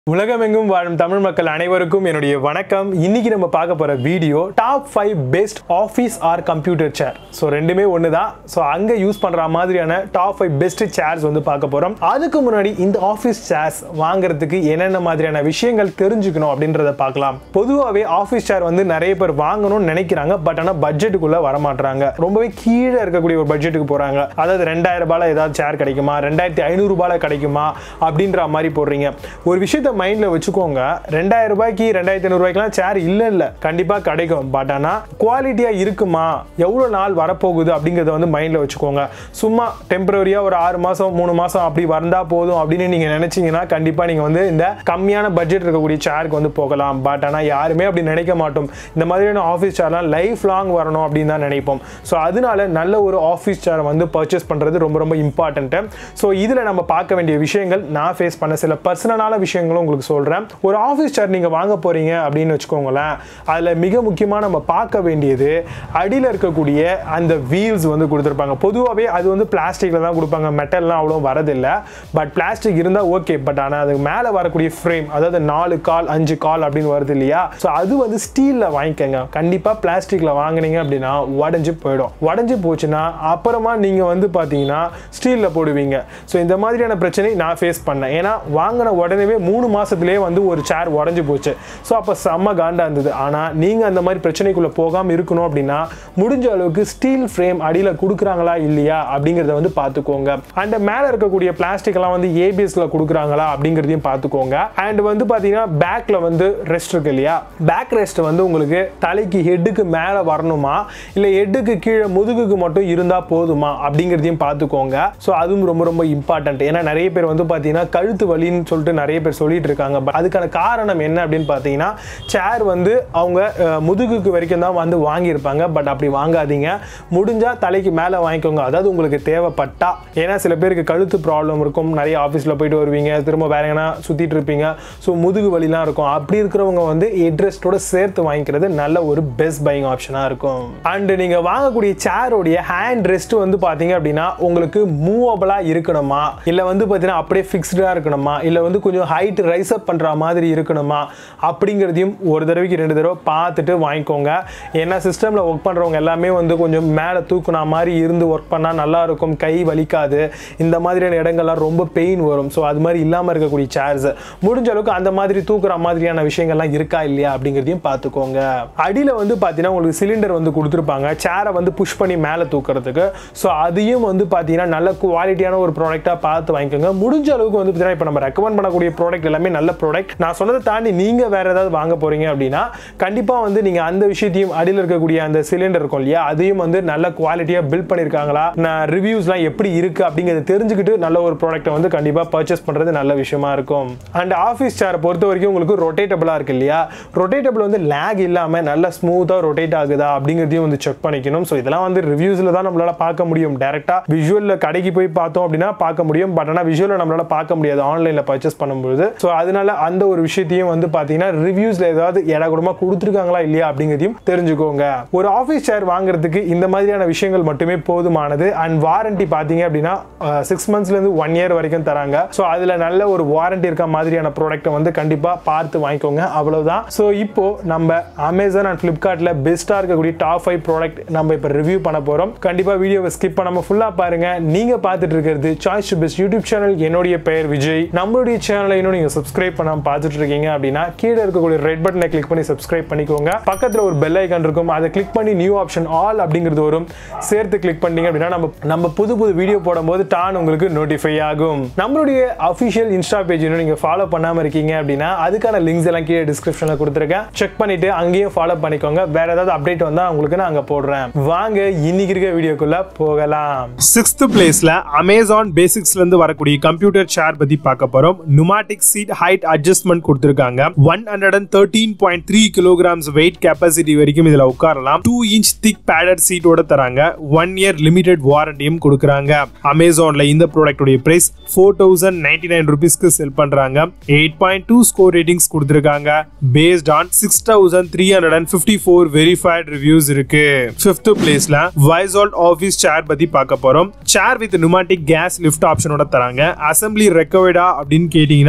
உலகமெங்கும் வாழும் தமிழ் மக்கள் அனைவருக்கும் என்னுடைய வணக்கம் இன்னைக்கு நம்ம பார்க்க போற video top five best office or computer chair so ரெண்டுமே ஒன்று தான் ஸோ அங்கே யூஸ் பண்ணுற மாதிரியான டாப் ஃபைவ் பெஸ்ட் சேர்ஸ் வந்து பார்க்க போகிறோம் அதுக்கு முன்னாடி இந்த ஆஃபீஸ் சேர்ஸ் வாங்குறதுக்கு என்னென்ன மாதிரியான விஷயங்கள் தெரிஞ்சுக்கணும் அப்படின்றத பார்க்கலாம் பொதுவாகவே ஆஃபீஸ் சேர் வந்து நிறைய பேர் வாங்கணும்னு நினைக்கிறாங்க பட் ஆனால் பட்ஜெட்டுக்குள்ளே வரமாட்றாங்க ரொம்பவே கீழே இருக்கக்கூடிய ஒரு பட்ஜெட்டுக்கு போகிறாங்க அதாவது ரெண்டாயிரம் ரூபாயில் ஏதாவது சேர் கிடைக்குமா ரெண்டாயிரத்தி ஐநூறு ரூபாயில் கிடைக்குமா அப்படின்ற மாதிரி போடுறீங்க ஒரு விஷயத்த மைண்டில் வச்சுக்கோங்க ரெண்டாயிரம் ரூபாய்க்கு ரெண்டாயிரத்தி ஐநூறுபாய்க்குலாம் சேர் இல்லை இல்லை கண்டிப்பாக கிடைக்கும் பட் ஆனால் குவாலிட்டியாக இருக்குமா எவ்வளோ நாள் வரப்போகுது அப்படிங்கிறத வந்து மைண்டில் வச்சுக்கோங்க சும்மா டெம்பரரியாக ஒரு ஆறு மாதம் மூணு மாதம் அப்படி வந்தால் போதும் அப்படின்னு நீங்கள் நினச்சிங்கன்னா கண்டிப்பாக நீங்கள் வந்து இந்த கம்மியான பட்ஜெட் இருக்கக்கூடிய சேருக்கு வந்து போகலாம் பட் ஆனால் யாருமே அப்படி நினைக்க மாட்டோம் இந்த மாதிரியான ஆஃபீஸ் சேர்லாம் லைஃப் லாங் வரணும் அப்படின்னு தான் நினைப்போம் ஸோ அதனால நல்ல ஒரு ஆஃபீஸ் சேரை வந்து பர்ச்சேஸ் பண்ணுறது ரொம்ப ரொம்ப இம்பார்ட்டன்ட்டு ஸோ இதில் நம்ம பார்க்க வேண்டிய விஷயங்கள் நான் ஃபேஸ் பண்ண சில பர்சனலான விஷயங்களும் உங்களுக்கு சொல்கிறேன் ஒரு ஆஃபீஸ் சேர் நீங்கள் வாங்க போகிறீங்க அப்படின்னு வச்சுக்கோங்களேன் அதில் மிக முக்கியமாக நம்ம பார்க்க வேண்டியது அடியில் இருக்கக்கூடிய அந்த வீல்ஸ் வந்து கொடுத்துருப்பாங்க பொதுவாகவே அது வந்து பிளாஸ்டிக்கில் தான் கொடுப்பாங்க மெட்டல்லாம் அவ்வளோ வரதில்லை பட் பிளாஸ்டிக் இருந்தால் ஓகே பட் ஆனால் அதுக்கு மேலே வரக்கூடிய ஃப்ரேம் அதாவது நாலு கால் அஞ்சு கால் அப்படின்னு வருது இல்லையா ஸோ அது வந்து ஸ்டீலில் வாங்கிக்கோங்க கண்டிப்பாக பிளாஸ்டிக்கில் வாங்குனீங்க அப்படின்னா உடஞ்சி போயிடும் உடஞ்சி போச்சுன்னா அப்புறமா நீங்கள் வந்து பார்த்தீங்கன்னா ஸ்டீலில் போடுவீங்க ஸோ இந்த மாதிரியான பிரச்சனை நான் ஃபேஸ் பண்ணேன் ஏன்னா வாங்கின உடனே மூணு மாதத்துலேயே வந்து ஒரு சேர் உடஞ்சி போச்சு ஸோ அப்போ செம்ம காண்டா இருந்தது ஆனால் நீங்கள் அந்த மாதிரி பிரச்சனைக்குள்ளே போகாமல் இருக்கணும் அப்படின்னா முடிஞ்ச அளவுக்கு ஸ்டீல் ஃப்ரேம் அடியில் கொடுக்குறாங்களா இல்லையா அப்படிங்கிறத வந்து பார்த்துக்கோங்க அண்ட் மேலே இருக்கக்கூடிய பிளாஸ்டிக் எல்லாம் வந்து ஏபிஎஸ்ல கொடுக்குறாங்களா அப்படிங்கிறதையும் பார்த்துக்கோங்க அண்ட் வந்து பார்த்தீங்கன்னா பேக்கில் வந்து ரெஸ்ட் இருக்கு இல்லையா பேக் ரெஸ்ட் வந்து உங்களுக்கு தலைக்கு ஹெட்டுக்கு மேலே வரணுமா இல்லை ஹெட்டுக்கு கீழே முதுகுக்கு மட்டும் இருந்தால் போதுமா அப்படிங்கிறதையும் பார்த்துக்கோங்க ஸோ அதுவும் ரொம்ப ரொம்ப இம்பார்ட்டன்ட் ஏன்னா நிறைய பேர் வந்து பார்த்தீங்கன்னா கழுத்து வலின்னு சொல்லிட்டு நிறைய பேர் சொல்லிட்டு இருக்காங்க பட் அதுக்கான காரணம் என்ன அப்படின்னு பார்த்தீங்கன்னா சேர் வந்து அவங்க அஹ், முதுகுக்கு வரைக்கும் தான் வந்து வாங்கியிருப்பாங்க பட் அப்படி வாங்காதீங்க முடிஞ்சால் தலைக்கு மேலே வாங்கிக்கோங்க அதாவது உங்களுக்கு தேவைப்பட்டா ஏன்னா சில பேருக்கு கழுத்து ப்ராப்ளம் இருக்கும் நிறைய ஆஃபீஸில் போயிட்டு வருவீங்க திரும்ப வேற எங்கன்னா சுற்றிட்டு இருப்பீங்க ஸோ முதுகு வலிலாம் இருக்கும் அப்படி இருக்கிறவங்க வந்து ஹெட்ரெஸ்ட்டோட சேர்த்து வாங்கிக்கிறது நல்ல ஒரு பெஸ்ட் பையிங் ஆப்ஷனாக இருக்கும் அண்ட் நீங்கள் வாங்கக்கூடிய சேரோடைய ஹேண்ட் ரெஸ்ட் வந்து பார்த்தீங்க அப்படின்னா உங்களுக்கு மூவபிளாக இருக்கணுமா இல்லை வந்து பார்த்தீங்கன்னா அப்படியே ஃபிக்ஸ்டாக இருக்கணுமா இல்லை வந்து கொஞ்சம் ஹைட் ரைஸ் அப் பண்ணுற மாதிரி இருக்கணுமா அப்படிங்கிறதையும் ஒரு தடவைக்கு ரெண்டு தடவை பார்த்துட்டு வாங்கிக்கோங்க ஏன்னா சிஸ்டமில் ஒர்க் பண்ணுறவங்க எல்லாமே வந்து கொஞ்சம் மேலே தூக்குனா மாதிரி இருந்து ஒர்க் பண்ணால் நல்லா இருக்கும் கை வலிக்காது இந்த மாதிரியான இடங்கள்லாம் ரொம்ப பெயின் வரும் ஸோ அது மாதிரி இல்லாமல் இருக்கக்கூடிய சேர்ஸ் முடிஞ்ச அளவுக்கு அந்த மாதிரி தூக்குற மாதிரியான விஷயங்கள்லாம் இருக்கா இல்லையா அப்படிங்கிறதையும் பார்த்துக்கோங்க அடியில் வந்து பார்த்தீங்கன்னா உங்களுக்கு சிலிண்டர் வந்து கொடுத்துருப்பாங்க சேரை வந்து புஷ் பண்ணி மேலே தூக்குறதுக்கு ஸோ அதையும் வந்து பார்த்தீங்கன்னா நல்ல குவாலிட்டியான ஒரு ப்ராடக்டாக பார்த்து வாங்கிக்கோங்க முடிஞ்ச அளவுக்கு வந்து பார்த்தீங்கன்னா இப்போ நம்ம ரெக்கமெண்ட் பண்ணக்கூடிய ப்ராடக்ட் எல்லாமே நல்ல ப்ராடக்ட் நான் சொன்னதை தாண்டி நீங்கள் வேற ஏதாவது வாங்க போறீங்க அப்படின்னா கண்டிப்பாக வந்து நீங்கள் அந்த விஷயத்தையும் அடியில் இருக்கக்கூடிய அந்த சிலிண்டர் இருக்கும் இல்லையா அதையும் வந்து நல்ல குவாலிட்டியாக பில்ட் பண்ணியிருக்காங்களா நான் ரிவ்யூஸ்லாம் எப்படி இருக்கு அப்படிங்கிறத தெரிஞ்சுக்கிட்டு நல்ல ஒரு ப்ராடக்ட்டை வந்து கண்டிப்பாக பர்ச்சேஸ் பண்ணுறது நல்ல விஷயமா இருக்கும் அண்ட் ஆஃபீஸ் சேரை பொறுத்த வரைக்கும் உங்களுக்கு ரொட்டேட்டபிளாக இருக்கு இல்லையா ரொட்டேட்டபிள் வந்து லேக் இல்லாமல் நல்லா ஸ்மூத்தாக ரொட்டேட் ஆகுதா அப்படிங்கிறதையும் வந்து செக் பண்ணிக்கணும் ஸோ இதெல்லாம் வந்து ரிவ்யூஸில் தான் நம்மளால பார்க்க முடியும் டேரெக்டாக விஷுவலில் கடைக்கு போய் பார்த்தோம் அப்படின்னா பார்க்க முடியும் பட் ஆனால் விஷுவலில் நம்மளால பார்க்க முடியாது ஆன்லைனில் பர்ச்சேஸ் பண்ணும்போது ஸோ அதனால அந்த ஒரு விஷயத்தையும் வந்து பார்த்தீங்கன்னா ரிவ்யூஸில் ஏதாவது இடகுடமாக கொடுத்துருக்காங்களா இல்லையா அப்படிங்கிறதையும் தெரிஞ்சுக்கோங்க ஒரு ஆஃபீஸ் சேர் வாங்குறதுக்கு இந்த மாதிரியான விஷயங்கள் மட்டுமே போதுமானது அண்ட் வாரண்டி பார்த்தீங்க அப்படின்னா சிக்ஸ் மந்த்ஸ்லேருந்து ஒன் இயர் வரைக்கும் தராங்க ஸோ அதில் நல்ல ஒரு வாரண்டி இருக்க மாதிரியான ப்ராடக்ட்டை வந்து கண்டிப்பாக பார்த்து வாங்கிக்கோங்க அவ்வளவுதான் ஸோ இப்போ நம்ம அமேசான் அண்ட் ஃப்ளிப்கார்ட்டில் பெஸ்ட்டாக இருக்கக்கூடிய டாப் ஃபைவ் ப்ராடக்ட் நம்ம இப்போ ரிவ்யூ பண்ண போகிறோம் கண்டிப்பாக வீடியோவை ஸ்கிப் பண்ணாமல் ஃபுல்லாக பாருங்க நீங்கள் பார்த்துட்டு இருக்கிறது choice to best YouTube channel என்னுடைய பெயர் விஜய் நம்மளுடைய சேனலை இன்னும் நீங்கள் சப்ஸ்கிரைப் பண்ணாமல் பார்த்துட்டு இருக்கீங்க அப்படின்னா கீழே இருக்கக்கூடிய ரெட் பட்டனை கிளிக் பண்ணி சப்ஸ்கிரைப் பண்ணிக்கோங்க பக்கத்தில் ஒரு பெல் ஐக்கான் இருக்கும் அதை கிளிக் பண்ணி நியூ ஆப்ஷன் ஆல் அப்படிங்கிறது வரும் சேர்த்து கிளிக் பண்ணீங்க அப்படின்னா நம்ம நம்ம புது புது வீடியோ போடும்போது டான் உங்களுக்கு நோட்டிஃபை ஆகும் நம்மளுடைய அஃபிஷியல் இன்ஸ்டா பேஜ் இன்னும் நீங்கள் ஃபாலோ பண்ணாமல் இருக்கீங்க அப்படின்னா அதுக்கான லிங்க்ஸ் எல்லாம் கீழே டிஸ்கிரிப்ஷனில் கொடுத்துருக்கேன் செக் பண்ணிட்டு அங்கேயும் ஃபாலோ பண்ணிக்கோங்க வேற ஏதாவது அப்டேட் வந்தால் உங்களுக்கு நான் அங்கே போடுறேன் வாங்க இன்னைக்கு இருக்க வீடியோக்குள்ள போகலாம் சிக்ஸ்த் பிளேஸ்ல அமேசான் பேசிக்ஸ்ல இருந்து வரக்கூடிய கம்ப்யூட்டர் சேர் பத்தி பார்க்க போறோம் நுமாட்டிக் சீட் ஹைட் அட்ஜஸ்ட்மெண்ட் கொடுத்துருக்காங்க one hundred and thirteen point three kilograms weight capacity வரைக்கும் இதுல உட்காரலாம் டூ இன்ச் திக் பேடட் சீட்டோட தராங்க ஒன் இயர் லிமிடெட் வாரண்டியும் கொடுக்குறாங்க அமேசான்ல இந்த ப்ராடக்டோட price four thousand ninety nine ருபீஸ்க்கு செல் பண்றாங்க eight point two score ratings கொடுத்துருக்காங்க based on six thousand three hundred and fifty four verified reviews இருக்கு ஃபிஃப்த் பிளேஸ்ல வைசால்ட் ஆஃபீஸ் சேர் பத்தி பார்க்க போறோம் சேர் வித் நுமாட்டிக் கேஸ் லிஃப்ட் ஆப்ஷனோட தராங்க அசம்பிளி ரெக்கவர்டா அப்படின்னு கேட்டீங்கன்னா டூ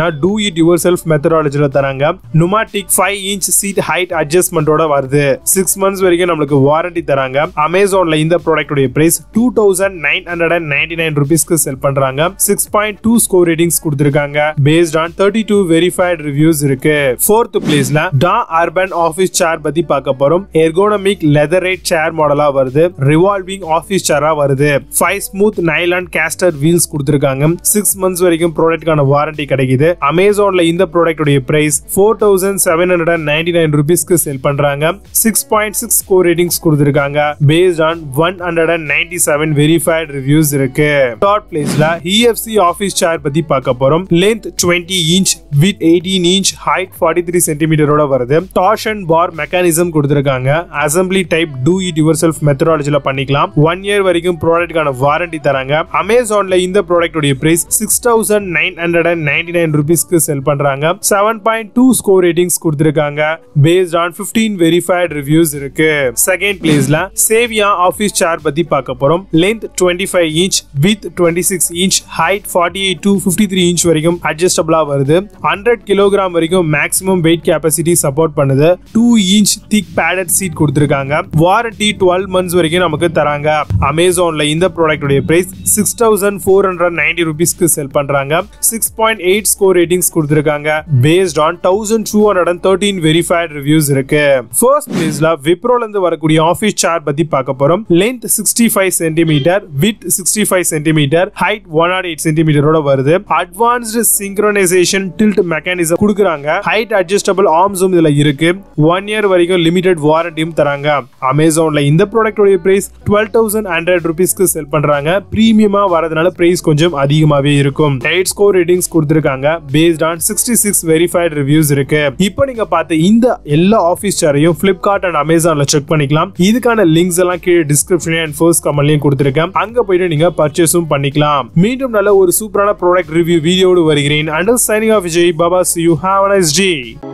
இட் யுவர் செல்ஃப் மெத்தடாலஜில தராங்க pneumatic five inch seat height அட்ஜஸ்ட்மெண்டோட வருது சிக்ஸ் மந்த்ஸ் வரைக்கும் நம்மளுக்கு வாரண்டி தராங்க அமேசான்ல இந்த ப்ராடக்டோட price two thousand nine hundred and ninety nine ருபீஸ்க்கு செல் பண்றாங்க six point two score ratings கொடுத்திருக்காங்க based on thirty two verified reviews இருக்கு ஃபோர்த் பிளேஸ்ல டா அர்பன் ஆஃபீஸ் சேர் பத்தி பார்க்க போறோம் எர்கோனமிக் லெதர் ரேட் சேர் மாடலா வருது ரிவால்விங் ஆஃபீஸ் சேரா வருது five smooth nylon caster wheels கொடுத்திருக்காங்க சிக்ஸ் மந்த்ஸ் வரைக்கும் ப்ராடக்ட்கான வாரண்டி கிடைக்குது அமேசான்ல இந்த ப்ராடக்டோட price four thousand seven hundred and ninety nine ருபீஸ்க்கு செல் பண்றாங்க six point six score ratings கொடுத்திருக்காங்க based on one hundred and ninety seven verified reviews இருக்கு தேர்ட் பிளேஸ்ல இஎஃப்சி ஆஃபீஸ் சேர் பத்தி பார்க்க போறோம் length twenty inch with eighteen inch height forty three சென்டிமீட்டரோட வருது டார்ஷன் பார் மெக்கானிசம் கொடுத்திருக்காங்க assembly type do it yourself மெத்தடாலஜில பண்ணிக்கலாம் ஒன் இயர் வரைக்கும் ப்ராடக்ட்கான வாரண்டி தராங்க அமேசான்ல இந்த ப்ராடக்டோட price six thousand nine hundred and ninety nine ருபீஸ்க்கு செல் பண்றாங்க seven point two score ratings கொடுத்திருக்காங்க based on fifteen verified reviews இருக்கு செகண்ட் பிளேஸ்ல சேவியா ஆஃபீஸ் சேர் பத்தி பார்க்க போறோம் length twenty five inch with twenty six inch height forty eight to fifty three inch வரைக்கும் அட்ஜஸ்டபிளா வருது ஹண்ட்ரட் கிலோகிராம் வரைக்கும் மேக்ஸிமம் வெயிட் கெப்பாசிட்டி சப்போர்ட் பண்ணுது two inch thick padded seat கொடுத்திருக்காங்க வாரண்டி டுவெல் மந்த்ஸ் வரைக்கும் நமக்கு தராங்க அமேசான்ல இந்த ப்ராடக்டோட price six thousand four hundred ninety ருபீஸ்க்கு செல் பண்றாங்க six point eight score ratings கொடுத்திருக்காங்க based on thousand two hundred and thirteen verified reviews இருக்கு ஃபர்ஸ்ட் பிளேஸ்ல விப்ரோல இருந்து வரக்கூடிய ஆஃபீஸ் சேர் பத்தி பார்க்க போறோம் length sixty five centimetre with sixty five centimetre height one naught eight சென்டிமீட்டரோட வருது அட்வான்ஸ்டு சிங்க்ரனைசேஷன் டில்ட் மெக்கானிசம் கொடுக்குறாங்க ஹைட் அட்ஜஸ்டபிள் ஆர்ம்ஸும் இதுல இருக்கு ஒன் இயர் வரைக்கும் லிமிடெட் வாரண்டியும் தராங்க அமேசான்ல இந்த ப்ராடக்டோட பிரைஸ் டுவெல் தௌசண்ட் ஹண்ட்ரட் ருபீஸ்க்கு செல் பண்றாங்க பிரீமியமா வரதுனால பிரைஸ் கொஞ்சம் அதிகமாவே இருக்கும் எயிட் ஸ்கோர் ரேட்டிங்ஸ் கொடுத்திருக்காங்க based on sixty six verified reviews இருக்கு இப்போ நீங்க பார்த்த இந்த எல்லா ஆஃபீஸ் சேரையும் பிளிப்கார்ட் அண்ட் அமேசான்ல செக் பண்ணிக்கலாம் இதுக்கான லிங்க்ஸ் எல்லாம் கீழே டிஸ்கிரிப்ஷன் அண்ட் ஃபர்ஸ்ட் கமெண்ட்லயும் கொடுத்திருக்கேன் அங்க போயிட்டு நீங்க பர்ச்சேஸும் பண்ணிக்கலாம் மீண்டும் நல்ல ஒரு சூப்பரான ப்ராடக்ட் ரிவ்யூ வீடியோடு வருகிறேன் under signing off Vijay Baba see you have nice day